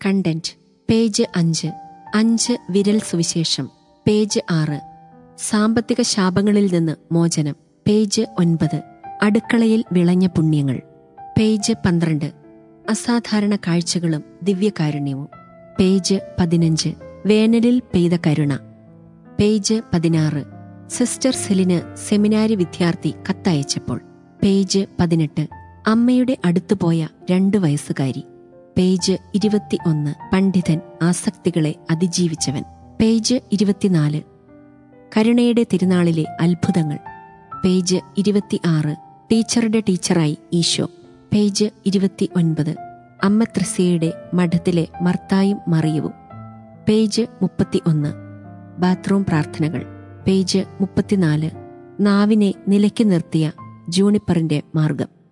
content page അഞ്ച് അഞ്ച് വിരൽ സുവിശേഷം പേജ് ആറ് സാമ്പത്തിക ശാപങ്ങളിൽ നിന്ന് മോചനം പേജ് ഒൻപത് അടുക്കളയിൽ വിളഞ്ഞ പുണ്യങ്ങൾ പേജ് പന്ത്രണ്ട് അസാധാരണ കാഴ്ചകളും ദിവ്യകാരുണ്യവും പേജ് പതിനഞ്ച് വേനലിൽ പെയ്ത കരുണ പേജ് പതിനാറ് സിസ്റ്റർ സെലിന് സെമിനാരി വിദ്യാർത്ഥി കത്തയച്ചപ്പോൾ പേജ് പതിനെട്ട് അമ്മയുടെ അടുത്തുപോയ രണ്ടു വയസ്സുകാരി പേജ് ഇരുപത്തി ഒന്ന് പണ്ഡിതൻ ആസക്തികളെ അതിജീവിച്ചവൻ പേജ് ഇരുപത്തിനാല് കരുണയുടെ തിരുനാളിലെ അത്ഭുതങ്ങൾ പേജ് ഇരുപത്തി ആറ് ടീച്ചറുടെ ടീച്ചറായി ഈശോ പേജ് ഇരുപത്തി ഒൻപത് അമ്മ ത്രസിയയുടെ മഠത്തിലെ മർത്തായും മറിയവും പേജ് മുപ്പത്തി ഒന്ന് ബാത്റൂം പ്രാർത്ഥനകൾ പേജ് മുപ്പത്തിനാല് നാവിനെ നിലയ്ക്ക് നിർത്തിയ ജൂണിപ്പറിന്റെ മാർഗം